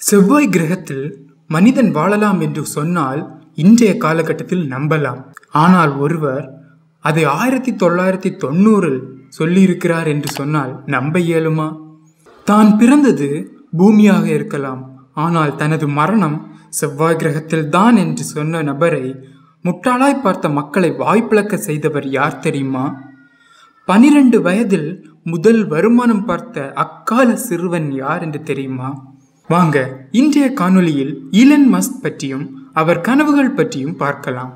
செவ்வாய் கிரகத்தில் மனிதன் வாழலாம் என்று சொன்னால் இன்றைய காலகட்டத்தில் நம்பலாம் ஆனால் ஒருவர் அதை ஆயிரத்தி தொள்ளாயிரத்தி தொண்ணூறில் சொல்லியிருக்கிறார் என்று சொன்னால் நம்ப இயலுமா தான் பிறந்தது பூமியாக இருக்கலாம் ஆனால் தனது மரணம் செவ்வாய் கிரகத்தில் தான் என்று சொன்ன நபரை முட்டாளாய் பார்த்த மக்களை வாய்ப்பிழக்க செய்தவர் யார் தெரியுமா பனிரெண்டு வயதில் முதல் வருமானம் பார்த்த அக்கால சிறுவன் யார் என்று தெரியுமா வாங்க இன்றைய காணொளியில் ஈலன் மஸ்க் பற்றியும் அவர் கனவுகள் பற்றியும் பார்க்கலாம்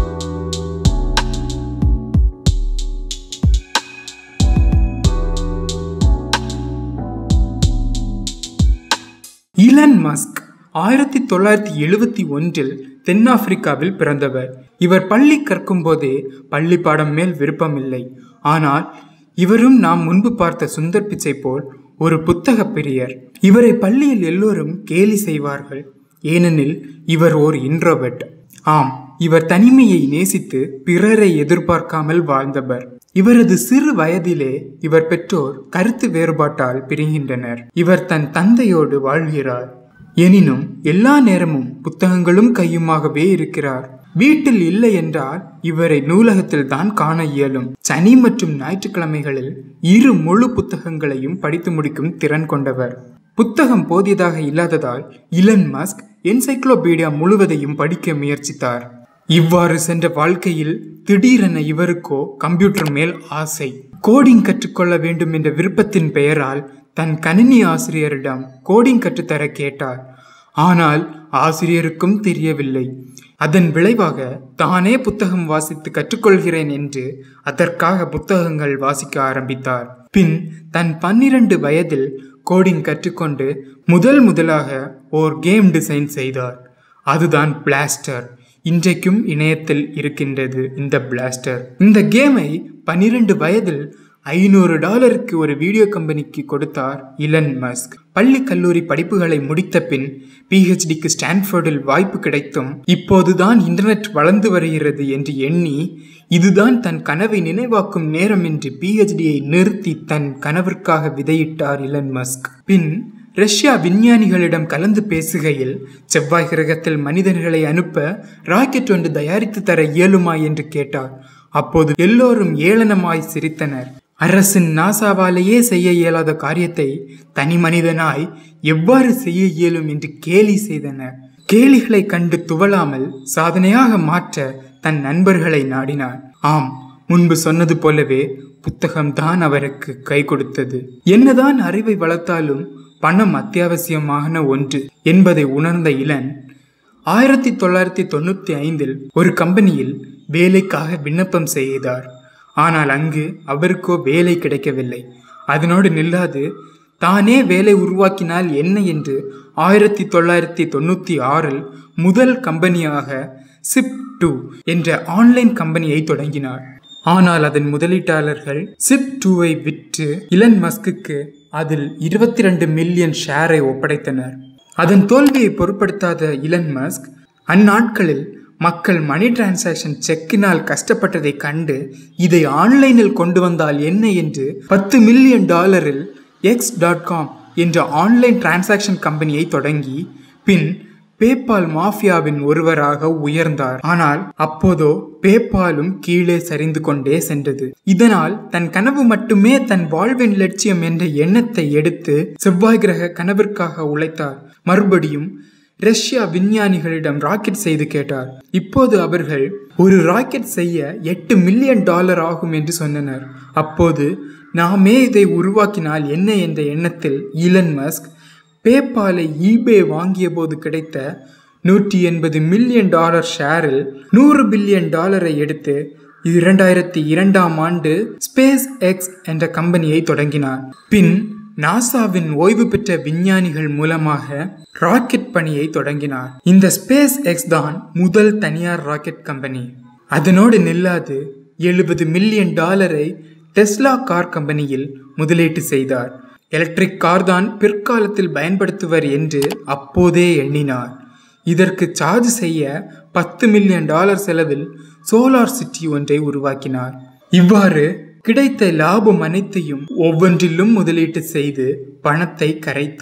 ஈலன் மஸ்க் ஆயிரத்தி தொள்ளாயிரத்தி எழுபத்தி ஒன்றில் தென்னாப்பிரிக்காவில் பிறந்தவர் இவர் பள்ளி கற்கும் போதே பள்ளி பாடம் மேல் விருப்பமில்லை ஆனால் இவரும் நாம் முன்பு பார்த்த சுந்தர் பிச்சை போல் ஒரு புத்தக பிரியர் இவரை பள்ளியில் எல்லோரும் கேலி செய்வார்கள் ஏனெனில் இவர் ஓர் இன்ட்ரோவெட் ஆம் இவர் தனிமையை நேசித்து பிறரை எதிர்பார்க்காமல் வாழ்ந்தவர் இவரது சிறு வயதிலே இவர் பெற்றோர் கருத்து வேறுபாட்டால் பிரிகின்றனர் இவர் தன் தந்தையோடு வாழ்கிறார் எனினும் எல்லா நேரமும் புத்தகங்களும் கையுமாகவே இருக்கிறார் வீட்டில் இல்லை என்றால் இவரை நூலகத்தில் தான் காண இயலும் சனி மற்றும் ஞாயிற்றுக்கிழமைகளில் இரு முழு புத்தகங்களையும் படித்து முடிக்கும் திறன் கொண்டவர் புத்தகம் போதியதாக இல்லாததால் இலன் மஸ்க் என்சைக்ளோபீடியா முழுவதையும் படிக்க முயற்சித்தார் இவ்வாறு சென்ற வாழ்க்கையில் திடீரென இவருக்கோ கம்ப்யூட்டர் மேல் ஆசை கோடிங் கற்றுக்கொள்ள வேண்டும் என்ற விருப்பத்தின் பெயரால் தன் கணினி ஆசிரியரிடம் கோடிங் கற்றுத்தர கேட்டார் ஆனால் ஆசிரியருக்கும் தெரியவில்லை அதன் விளைவாக தானே புத்தகம் வாசித்து கற்றுக்கொள்கிறேன் என்று அதற்காக புத்தகங்கள் வாசிக்க ஆரம்பித்தார் பின் தன் பன்னிரண்டு வயதில் கோடிங் கற்றுக்கொண்டு முதல் முதலாக ஓர் கேம் டிசைன் செய்தார் அதுதான் பிளாஸ்டர் இன்றைக்கும் இணையத்தில் இருக்கின்றது இந்த பிளாஸ்டர் இந்த கேமை பன்னிரண்டு வயதில் ஐநூறு டாலருக்கு ஒரு வீடியோ கம்பெனிக்கு கொடுத்தார் இலன் மஸ்க் பள்ளி கல்லூரி படிப்புகளை முடித்த பின் பிஹெச்டிக்கு ஸ்டான்ஃபோர்டில் வாய்ப்பு கிடைத்தும் இப்போதுதான் இன்டர்நெட் வளர்ந்து வருகிறது என்று எண்ணி இதுதான் தன் கனவை நினைவாக்கும் நேரம் என்று பிஹெச்டியை நிறுத்தி தன் கனவிற்காக விதையிட்டார் இலன் மஸ்க் பின் ரஷ்யா விஞ்ஞானிகளிடம் கலந்து பேசுகையில் செவ்வாய் கிரகத்தில் மனிதர்களை அனுப்ப ராக்கெட் ஒன்று தயாரித்து தர இயலுமா என்று கேட்டார் அப்போது எல்லோரும் ஏளனமாய் சிரித்தனர் அரசின் நாசாவாலேயே செய்ய இயலாத காரியத்தை தனி மனிதனாய் எவ்வாறு செய்ய இயலும் என்று கேலி செய்தனர் கேலிகளை கண்டு துவளாமல் சாதனையாக மாற்ற தன் நண்பர்களை நாடினார் ஆம் முன்பு சொன்னது போலவே புத்தகம்தான் அவருக்கு கை கொடுத்தது என்னதான் அறிவை வளர்த்தாலும் பணம் அத்தியாவசியமான ஒன்று என்பதை உணர்ந்த இளன் ஆயிரத்தி தொள்ளாயிரத்தி தொண்ணூத்தி ஐந்தில் ஒரு கம்பெனியில் வேலைக்காக விண்ணப்பம் செய்தார் ஆனால் அங்கு அவருக்கோ வேலை கிடைக்கவில்லை அதனோடு நில்லாது தானே வேலை உருவாக்கினால் என்ன என்று ஆயிரத்தி தொள்ளாயிரத்தி தொண்ணூத்தி ஆறில் முதல் கம்பெனியாக சிப் டூ என்ற ஆன்லைன் கம்பெனியை தொடங்கினார் ஆனால் அதன் முதலீட்டாளர்கள் சிப் டூவை விற்று இலன் மஸ்குக்கு அதில் இருபத்தி ரெண்டு மில்லியன் ஷேரை ஒப்படைத்தனர் அதன் தோல்வியை பொருட்படுத்தாத இலன் மஸ்க் அந்நாட்களில் மக்கள் மணி டிரான்சாக்ஷன் செக்கினால் கஷ்டப்பட்டதை கண்டு இதை ஆன்லைனில் கொண்டு வந்தால் என்ன என்று பத்து மில்லியன் டாலரில் எக்ஸ் டாட் காம் என்ற ஆன்லைன் டிரான்சாக்ஷன் கம்பெனியை தொடங்கி பின் பேபால் மாஃபியாவின் ஒருவராக உயர்ந்தார் ஆனால் அப்போதோ பேபாலும் கீழே சரிந்து கொண்டே சென்றது இதனால் தன் கனவு மட்டுமே தன் வாழ்வின் லட்சியம் என்ற எண்ணத்தை எடுத்து செவ்வாய் கிரக கனவிற்காக உழைத்தார் மறுபடியும் ரஷ்யா விஞ்ஞானிகளிடம் ராக்கெட் செய்து கேட்டார் இப்போது அவர்கள் ஒரு ராக்கெட் செய்ய எட்டு மில்லியன் டாலர் ஆகும் என்று சொன்னனர் அப்போது நாமே இதை உருவாக்கினால் என்ன என்ற எண்ணத்தில் ஈலன் மஸ்க் பேபாலை ஈபே வாங்கிய போது கிடைத்த நூற்றி எண்பது மில்லியன் டாலர் ஷேரில் நூறு பில்லியன் டாலரை எடுத்து இரண்டாயிரத்தி இரண்டாம் ஆண்டு ஸ்பேஸ் எக்ஸ் என்ற கம்பெனியை தொடங்கினார் பின் நாசாவின் ஓய்வு பெற்ற விஞ்ஞானிகள் மூலமாக ராக்கெட் பணியை தொடங்கினார் இந்த ஸ்பேஸ் எக்ஸ் தான் முதல் தனியார் ராக்கெட் கம்பெனி அதனோடு நில்லாது எழுபது மில்லியன் டாலரை டெஸ்லா கார் கம்பெனியில் முதலீட்டு செய்தார் எலக்ட்ரிக் கார் தான் பிற்காலத்தில் பயன்படுத்துவர் என்று அப்போதே எண்ணினார் இதற்கு சார்ஜ் செய்ய பத்து மில்லியன் டாலர் செலவில் சோலார் சிட்டி ஒன்றை உருவாக்கினார் இவ்வாறு கிடைத்த லாபம் அனைத்தையும் ஒவ்வொன்றிலும் முதலீட்டு செய்து பணத்தை கரைத்தார்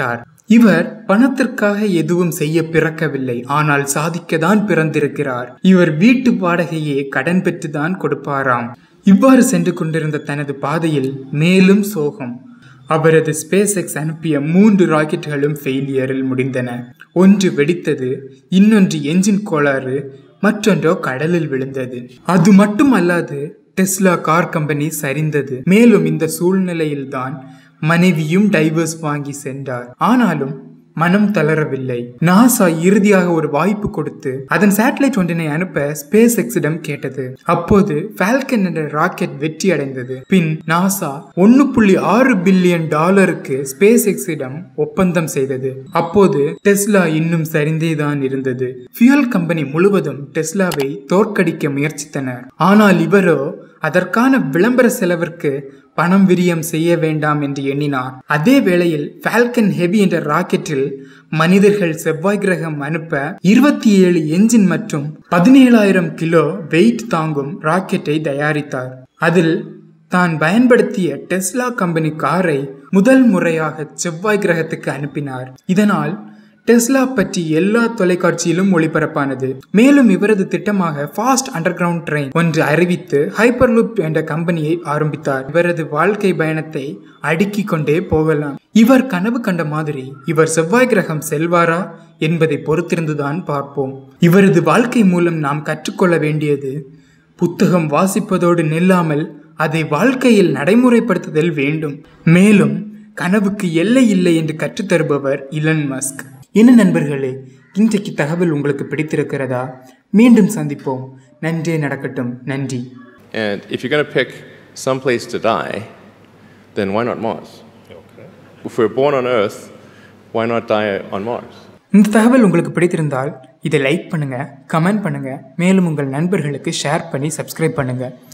இவர் பணத்திற்காக எதுவும் செய்ய பிறக்கவில்லை ஆனால் சாதிக்கத்தான் பிறந்திருக்கிறார் இவர் வீட்டு வாடகையே கடன் பெற்றுதான் கொடுப்பாராம் இவ்வாறு சென்று கொண்டிருந்த தனது பாதையில் மேலும் சோகம் அவரது ஸ்பேஸ் எக்ஸ் அனுப்பிய மூன்று ராக்கெட்டுகளும் ஃபெயிலியரில் முடிந்தன ஒன்று வெடித்தது இன்னொன்று என்ஜின் கோளாறு மற்றொன்றோ கடலில் விழுந்தது அது மட்டுமல்லாது டெஸ்லா கார் கம்பெனி சரிந்தது மேலும் இந்த சூழ்நிலையில்தான் மனைவியும் டைவர்ஸ் வாங்கி சென்றார் ஆனாலும் மனம் தளரவில்லை நாசா இறுதியாக ஒரு வாய்ப்பு கொடுத்து அதன் சேட்டலைட் ஒன்றினை அனுப்ப ஸ்பேஸ் எக்ஸிடம் கேட்டது அப்போது ஃபால்கன் என்ற ராக்கெட் வெற்றி அடைந்தது பின் நாசா ஒன்னு புள்ளி ஆறு பில்லியன் டாலருக்கு ஸ்பேஸ் எக்ஸிடம் ஒப்பந்தம் செய்தது அப்போது டெஸ்லா இன்னும் சரிந்தேதான் இருந்தது ஃபியூல் கம்பெனி முழுவதும் டெஸ்லாவை தோற்கடிக்க முயற்சித்தனர் ஆனால் இவரோ அதற்கான விளம்பர செலவிற்கு பணம் விரியம் செய்ய வேண்டாம் என்று எண்ணினார் அதே வேளையில் ஃபால்கன் ஹெவி என்ற ராக்கெட்டில் மனிதர்கள் செவ்வாய் கிரகம் அனுப்ப இருபத்தி ஏழு என்ஜின் மற்றும் பதினேழாயிரம் கிலோ வெயிட் தாங்கும் ராக்கெட்டை தயாரித்தார் அதில் தான் பயன்படுத்திய டெஸ்லா கம்பெனி காரை முதல் முறையாக செவ்வாய் கிரகத்துக்கு அனுப்பினார் இதனால் டெஸ்லா பற்றி எல்லா தொலைக்காட்சியிலும் ஒளிபரப்பானது மேலும் இவரது திட்டமாக ஃபாஸ்ட் அண்டர் கிரவுண்ட் ட்ரெயின் ஒன்று அறிவித்து ஹைப்பர்லூப் என்ற கம்பெனியை ஆரம்பித்தார் இவரது வாழ்க்கை பயணத்தை அடுக்கி கொண்டே போகலாம் இவர் கனவு கண்ட மாதிரி இவர் செவ்வாய் கிரகம் செல்வாரா என்பதை பொறுத்திருந்துதான் பார்ப்போம் இவரது வாழ்க்கை மூலம் நாம் கற்றுக்கொள்ள வேண்டியது புத்தகம் வாசிப்பதோடு நில்லாமல் அதை வாழ்க்கையில் நடைமுறைப்படுத்துதல் வேண்டும் மேலும் கனவுக்கு எல்லை இல்லை என்று கற்றுத்தருபவர் இலன் மஸ்க் என்ன நண்பர்களே இன்றைக்கு தகவல் உங்களுக்கு பிடித்திருக்கிறதா மீண்டும் சந்திப்போம் நன்றே நடக்கட்டும் நன்றி And if you're going to pick some place to die, then why not Mars? If we're born on Earth, why not die on Mars? இந்த தகவல் உங்களுக்கு பிடித்திருந்தால் இதை லைக் பண்ணுங்க கமெண்ட் பண்ணுங்க மேலும் உங்கள் நண்பர்களுக்கு ஷேர் பண்ணி சப்ஸ்கிரைப் பண்ணுங்க